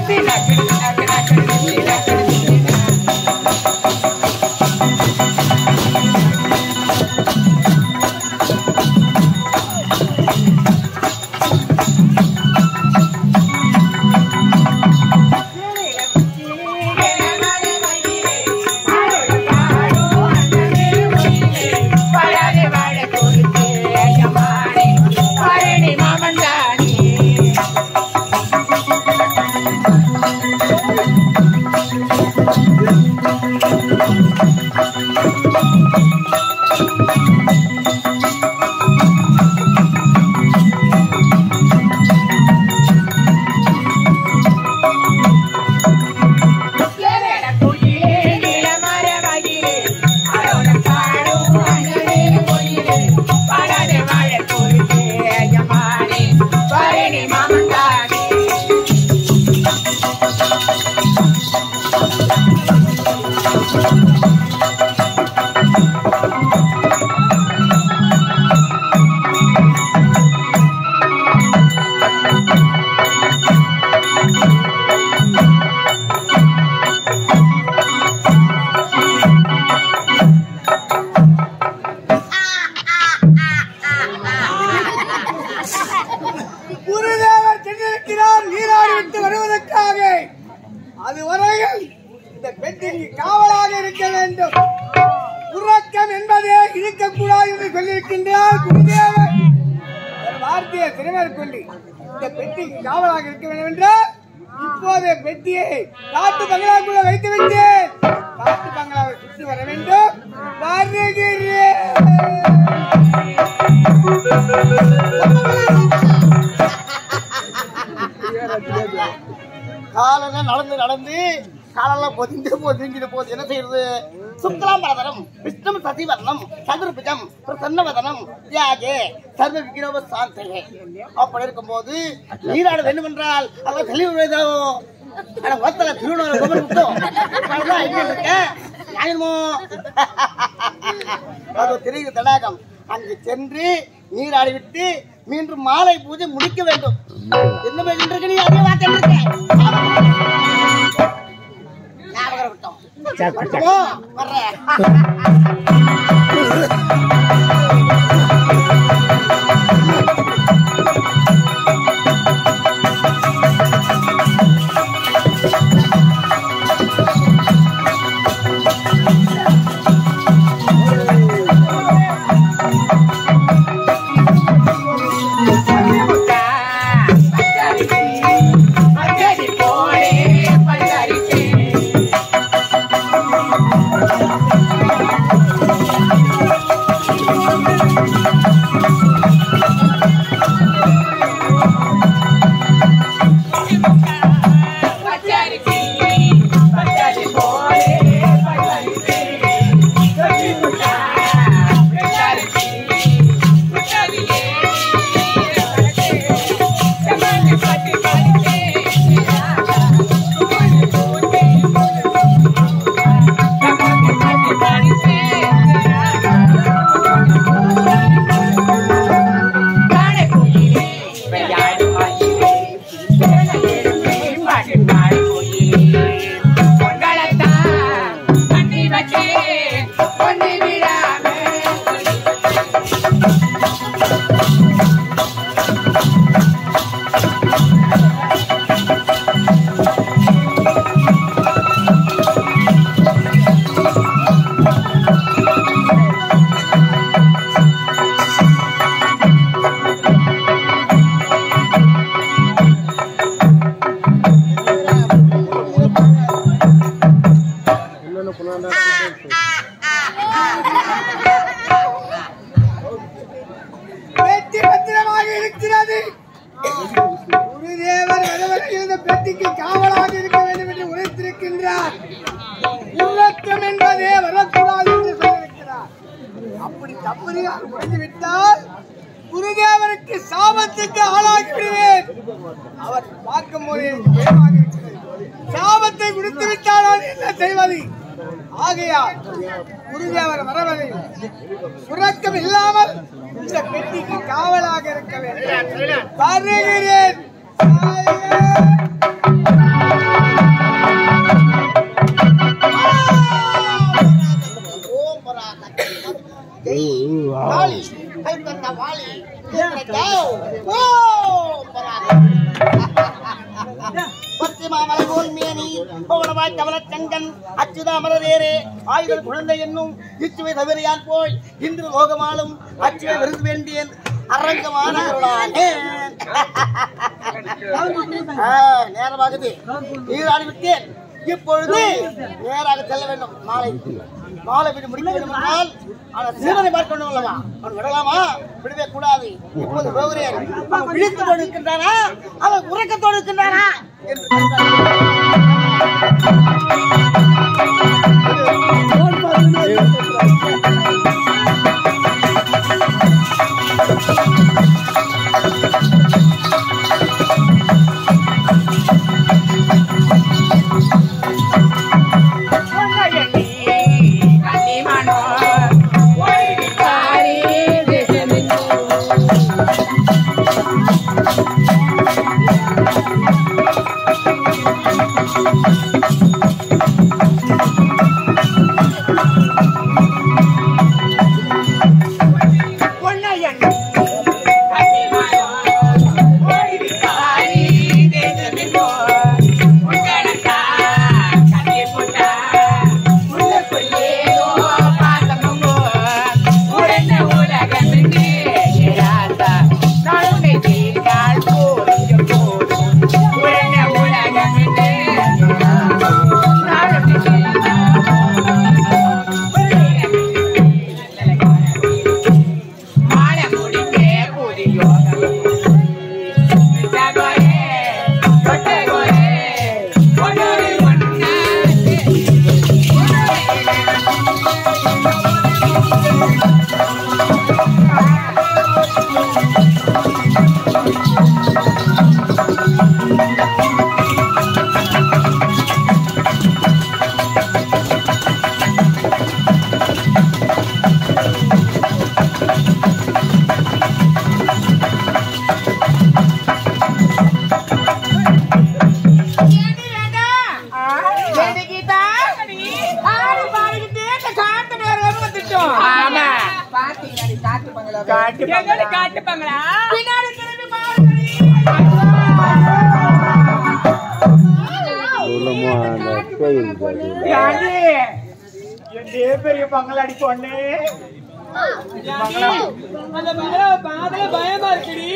குருதேவர் சென்றிருக்கிறார் நீராடி விட்டு வருவதற்காக அதுவரையில் இந்த பெட்டிக்கு காவலாக இருக்க வேண்டும் உறக்கம் என்பதே இருக்கக்கூடாது என்று சொல்லியிருக்கின்றார் குருதேவர் ஒரு வார்த்தையை சிறுவர் சொல்லி இந்த பெட்டிக்கு காவலாக இருக்க வேண்டும் என்றால் இப்போது பெட்டியை காட்டு பங்களாக்குள்ள வைத்து விட்டேன் காட்டு பங்களாவை சுற்றி வர வேண்டும் வருகிறேன் காலெல்லாம் நடந்து நடந்து காலெல்லாம் பொதிந்து பொதிஞ்சிட்டு போகுது என்ன செய்யறது சுக்லாம் பரதனம் விஷ்ணு சசிவர்ணம் சதுர்புஜம் பிரசன்னவதனம் தியாகே சர்வ விக்ரம சாந்தகே அப்படி இருக்கும்போது நீராட வேண்டும் என்றால் அவ தெளிவு ஆனா ஒத்தல திருவண்ணாமலை கோபுரம் விட்டோம் அதனாலதான் இங்க இருக்கேன் நியாயமோ அது தெரியுது தடாகம் அங்கு சென்று நீராடி விட்டு மீண்டும் மாலை பூஜை முடிக்க வேண்டும் என்ன பேசிட்டு நீ அதே வாக்கிட்டு இருக்க ஞாபகம் விட்டோம் வரட்டுமோ? வர்றேன் பெட்டி பத்திரமாக இருக்கிறது குருதேவர் வரவரை இந்த பெட்டிக்கு காவலாக இருக்க வேண்டும் என்று உழைத்திருக்கின்றார் உள்ளக்கம் என்பதே வரக்கூடாது என்று சொல்லியிருக்கிறார் அப்படி தவறியாக உழைந்து விட்டால் குருதேவருக்கு சாபத்துக்கு ஆளாகி விடுவேன் அவர் பார்க்கும் போது எனக்கு பயமாக இருக்கிறது சாபத்தை கொடுத்து விட்டால் நான் என்ன செய்வது ஆகையால் குருதேவர் வரவரை சுரக்கம் இல்லாமல் இந்த பெட்டிக்கு காவலாக இருக்க வேண்டும் வருகிறேன் தாயே. பச்சை மாமலை போல் மேனி பவனமாய் கமலச் சங்கன் அச்சுத அமரரேரே ஆயுத குழந்தை என்னும் இச்சுவை தவிரையான் போய் இன்று லோகமாலும் அச்சுவை விருது வேண்டியேன் அரங்கமான அருளானே. ஆ, நேரமாகுது நீராடி விட்டேன் இப்பொழுது நேராக செல்ல வேண்டும் மாலை மாலை விட்டு முடிக்க வேண்டும் என்றால் ஆனால் சீரனை பார்க்க வேண்டும் அல்லவா அவன் விடலாமா விடவே கூடாது இப்போது போகிறேன் அவன் விழித்துக் கொண்டிருக்கின்றானா அவன் உறக்கத்தோடு இருக்கின்றானா என்று கேட்டார். பெரிய பங்களாடி பொண்ணு அந்த பங்களா பாதல பயமா இருக்குடி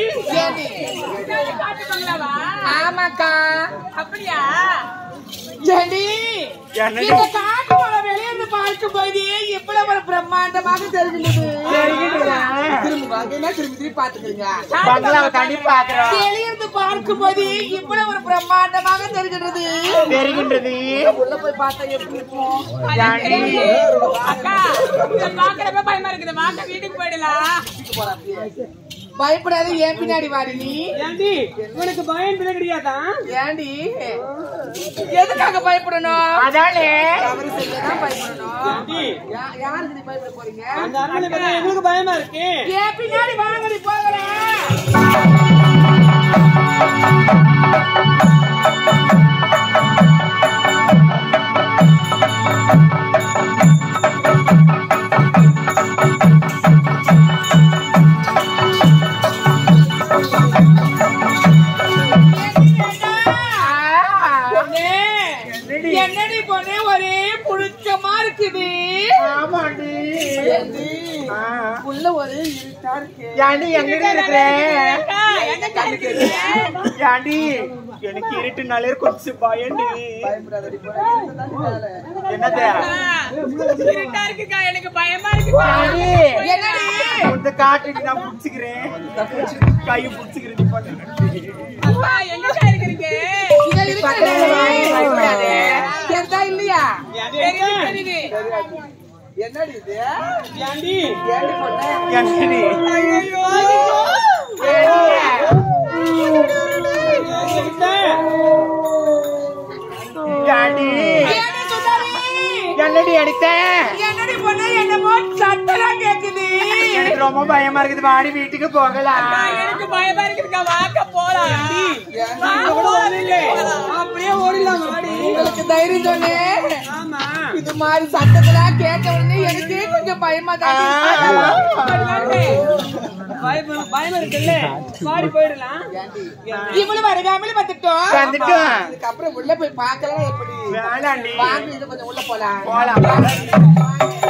ஆமாக்கா அப்படியா ஏண்டி என்னடி? இந்த காட்டு மலை வெளியிருந்து பார்க்கும் போது இவ்வளவு ஒரு பிரம்மாண்டமாக தெரிகிறது தெரியுதுடா. திரும்ப வாங்க, என்ன திரும்பி திரும்பி பாத்துக்கிறீங்க பங்களாவை தாண்டி பாக்குறோம் வெளியிருந்து பார்க்கும் போது இவ்வளவு ஒரு பிரம்மாண்டமாக தெரிகிறது தெரிகின்றது உள்ள போய் பார்த்தா எப்படி இருக்கும் ஏண்டி? அக்கா இத பாக்குறப்ப பயமா இருக்குது வாங்க வீட்டுக்கு போயிடலாம் பயப்படாத ஏன் பின்னாடி வாடி நீ ஏண்டி உனக்கு பயம் கிடையாதா ஏண்டி எதுக்காக பயப்படணும் அதானே தவறு செய்யதான் பயப்படணும் ஏண்டி? யா- யாருக்கு நீ பயப்பட போறீங்க அந்த அரண்மனை பார்த்தா எங்களுக்கு பயமா இருக்கு ஏன் பின்னாடி வாங்கடி போகிறேன் பொண்ணே, என்னடி பொண்ணு ஒரே புழுக்கமா இருக்குது ஆமாண்டி ஏண்டி? ஆ. உள்ள ஒரே இருட்டா இருக்கு ஏண்டி எங்கடி இருக்கிற அக்கா, எங்க கண்ணுக்கு ஏண்டி எனக்கு இருட்டுனாலே கொஞ்சம் பயண்டி பயப்படாதடி பொண்ணு, இதுதான் நீ வேலை. என்னது இருட்டா இருக்குக்கா எனக்கு பயமா இருக்குக்கா ஏண்டி என்னடி இந்த காட்டுக்கு நான் புடிச்சுக்கிறேன் கை புடிச்சுக்கிறேன் நீ பண்ணு அக்கா எங்கக்கா இருக்கிறீங்க இதை இருக்கிறது. பயப்படாத. தெரியுதா இல்லையா தெரியுது தெரியுது என்னடி இது ஏண்டி ஏண்டி பொண்ணு ஏண்டி ஏண்டி ஏண்டி சுந்தரி? என்னடி அடித்த என்னடி பொண்ணு என்னமோ சட்டெல்லாம் கேக்குது எனக்கு ரொம்ப பயமா இருக்குது வாடி வீட்டுக்கு போகலாம் அக்கா, எனக்கு பயமா இருக்குதுக்கா வாக்க போலாம் வா, அப்படியே ஓடிலாம் வாடி உங்களுக்கு தைரியம் சொன்னே ஆமா இது மாதிரி சத்தத்தெல்லாம் கேட்ட உடனே எனக்கே கொஞ்சம் பயமா தான் இருக்கு. வாங்க. பயம் பயம் இருக்குல்ல பாடி போயிடலாம் இவ்வளவு அருகாமல் வந்துட்டோம் வந்துட்டோம். அதுக்கப்புறம் உள்ள போய் பார்க்கலாம் எப்படி வேணாண்டி வாங்க இது கொஞ்சம் உள்ள போலாம் போலாம்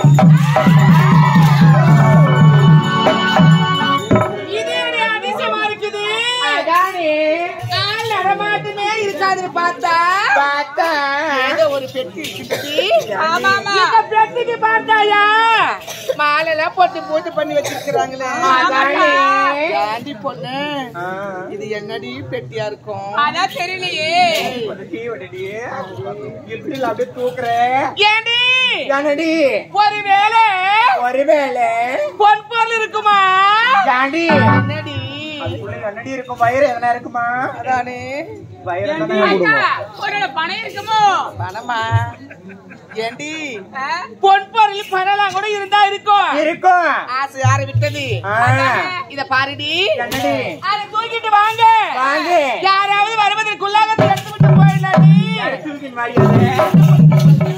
இது ஒரு அதிசயமா இருக்குது கால் நடமாட்டமே இருக்காதுன்னு பார்த்தா பார்த்தா ஏதோ ஒரு பெட்டி இருக்குது ஆமா ஆமா இந்த பெட்டிக்கு பார்த்தாயா மாலை எல்லாம் போட்டு போட்டு பண்ணி வச்சிருக்கிறாங்களே ஆமாக்கா. ஏண்டி பொண்ணு இது என்னடி பெட்டியா இருக்கும் அதான் தெரியலையே டீ வடடி இப்படி அப்படியே தூக்குற ஏண்டி ஏனடி ஒருவேளை ஒருவேளை பொன் பொருள் இருக்குமா ஏண்டி என்னடி அதுக்குள்ள என்னடி இருக்கும் வயிறு எதனா இருக்குமா அதானே வயிறு ஏண்டி, எதனா அக்கா, உன்னோட பணம் இருக்குமோ பணமா ஏண்டி ஆ? பொன் பொருள் பணம்லாம் கூட இருந்தா இருக்கும் இருக்கும் ஆசை யார விட்டது ஆ. இத பாருடி என்னடி அதை தூக்கிட்டு வாங்க வாங்க. யாராவது வருவதற்குள்ளாக அதை எடுத்து விட்டு போயிடலாடி தூக்கின் மாறியாது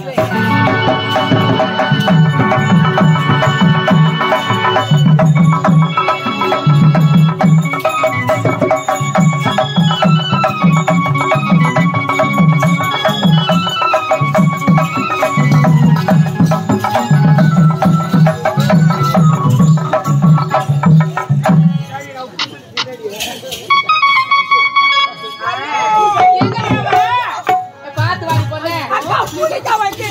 பார்த்து வாடி பொண்ணு அக்கா, புடிக்கா வந்து.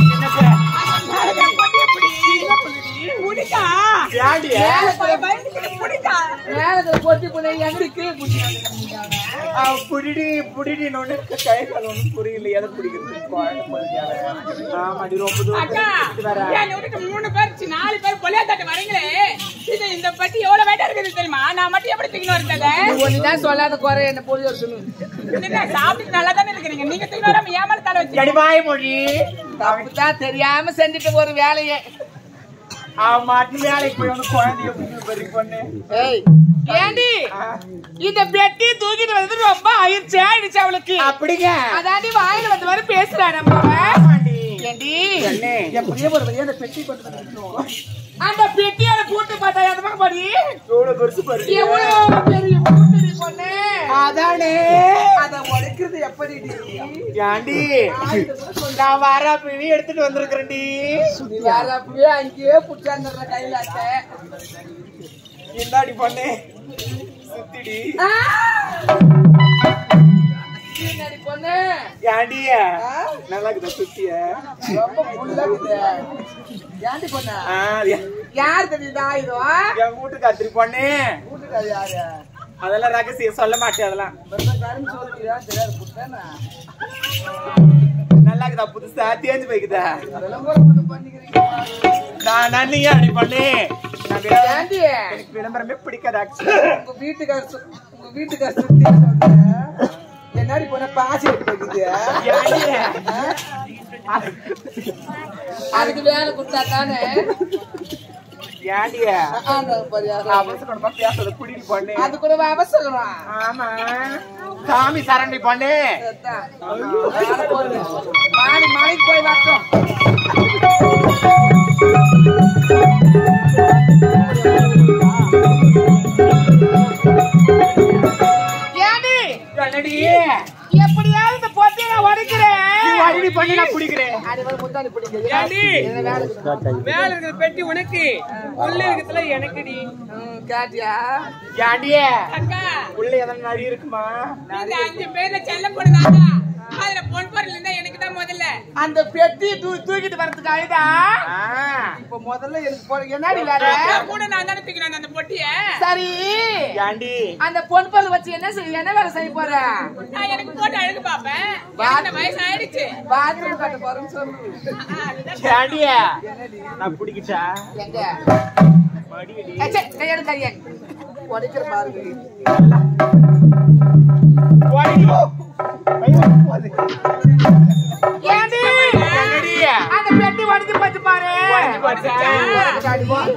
புடிக்கா. ஏண்டி பய- பயந்துக்கிட்டு புடிக்கா. மேலத்துல பொட்டி பொண்ணு எங்களுக்கு கீழே புடிச்சு அவ புடிடி புடிடி நொண்ணு கை கால் ஒண்ணும் புரியல எதை பிடிக்கிறது குழந்தை பிடிக்காத ஆமாடி ரொம்ப தூரம் அக்கா, தூக்கிட்டு வர. என்னை விட்டுட்டு மூணு பேர், சி, நாலு பேர் கொலையாத்தாட்ட வரீங்களே. இது இந்த பெட்டி எவ்வளவு weight ஆ இருக்குது தெரியுமா? நான் மட்டும் எப்படி தூக்கின்னு வரது? ஒண்ணுதான் சொல்லாத குறை என்ன பொழுது சொல்லு என்ன, சாப்பிட்டுட்டு நல்லா தானே இருக்கிறீங்க. நீங்க தூக்கின்னு வராம என் மேல தலை வச்சு. எடி வாய் மொழி தப்புதான் தெரியாம செஞ்சுட்டு ஒரு வேலையை அவன் மாட்டு வேலைக்கு போய் வந்து குழந்தைய புடிச்சு பெரிய பொண்ணு ஏய் ஏண்டி இந்த பெட்டி தூக்கிட்டு வந்து ரொம்ப ஆயிடுச்சு ஆயிடுச்சு அவளுக்கு அப்படிங்க அதாண்டி வாயில வந்து வர பேசுறா நம்ம ஆமாண்டி. ஏண்டி என்ன? என் பிரிய ஒரு வழியா அந்த பெட்டி கொண்டு அந்த பெட்டியோட பூட்டு பார்த்தா எதமா படி எவ்வளவு பெருசு பாரு எவ்வளவு பெரிய பூட்டு பொண்ணு அதானே அத உடைக்கிறது எப்படி ஏண்டி நான் வர பிவி எடுத்துட்டு வந்திருக்கிறேன்டி நீ வேற அப்பவே அங்கேயே புடிச்சாந்துடுற கையில அட்டை. இந்தாடி பொண்ணு சுத்திடி ஆ! என்னடி பொண்ணு ஏண்டி நல்லா இருக்குதா சுத்திய ரொம்ப புல்லா இருக்குது. ஏண்டி பொண்ணு ஆ, எ- யார் தெரியுதா இதுவும் என் வீட்டு கத்திரி பொண்ணு வீட்டுக்காரி யாரு அதெல்லாம் ரகசியம் சொல்ல மாட்டேன் அதெல்லாம் வெள்ளக்காரன்னு சொல்லிட்டியா தெரியாது புட்டேனா நல்லா இருக்குதா புதுசா தேஞ்சு போய்க்குதா அதெல்லாம் கூட ஒண்ணு பண்ணிக்கிறீங்க நான் நன்னி அடி பண்ணு நான் விளம்பரம் ஏண்டி எனக்கு விளம்பரமே பிடிக்காது ஆக்சுவலி உங்க வீட்டுக்கார சு- உங்க வீட்டுக்கார சுத்தி சொல்றேன் என்னடி பொண்ணு பாசி எடுத்து வைக்குது அதுக்கு வேலை கொடுத்தா தானே ஏண்டிய அந்த பரிகாரம். அவசரமா பேசுறத குடிடி பொண்ணு அது கூட அவசரம் ஆமா சாமி சரண்டி பொண்ணு மாலை மாலைக்கு போய் வரட்டும் ஏண்டி என்னடி எப்படியாவது இந்த பொட்டியை நான் உடைக்கிறேன் அடி பண்ணி நான் குடிக்கிறேன் அது வரை முந்தாணி பிடிக்குது. ஏண்டி? என்ன வேலை இருக்குது? மேல இருக்கிற பெட்டி உனக்கு உள்ள இருக்கிறதுல எனக்குடி ம், கேட்டியா ஏண்டிய அக்கா உள்ள எதனா நரி இருக்குமா இந்த அஞ்சு பேர்ல செல்ல போடுதாங்க அதுல பொன் பொருள் இருந்தா எனக்கு தான் முதல்ல அந்த பெட்டி தூ தூக்கிட்டு வரதுக்கு ஆயுதா ஆ, இப்ப முதல்ல எனக்கு போற என்னடி வேலை நான் கூட நான் தானே தூக்கினேன் அந்த பொட்டிய சரி ஏண்டி அந்த பொன் பல் வச்சு என்ன செய்ய என்ன வேலை செய்ய போற நான் எனக்கு போட்டு அழுகு பாப்பேன் எனக்கு இந்த வயசு ஆயிடுச்சு பாத்ரூம் கட்ட போறேன்னு சொல்லு ஏண்டிய நான் குடிக்கிட்டா எங்க மடியடி ஏச்சே, கையெடு கையை உடைக்கிற பாருங்க ஓடி ஐயோ, போது. ஏண்டி என்னடி அந்த பெட்டி உடைச்சு போச்சு பாரு உடைஞ்சு போச்சா? உடைச்சு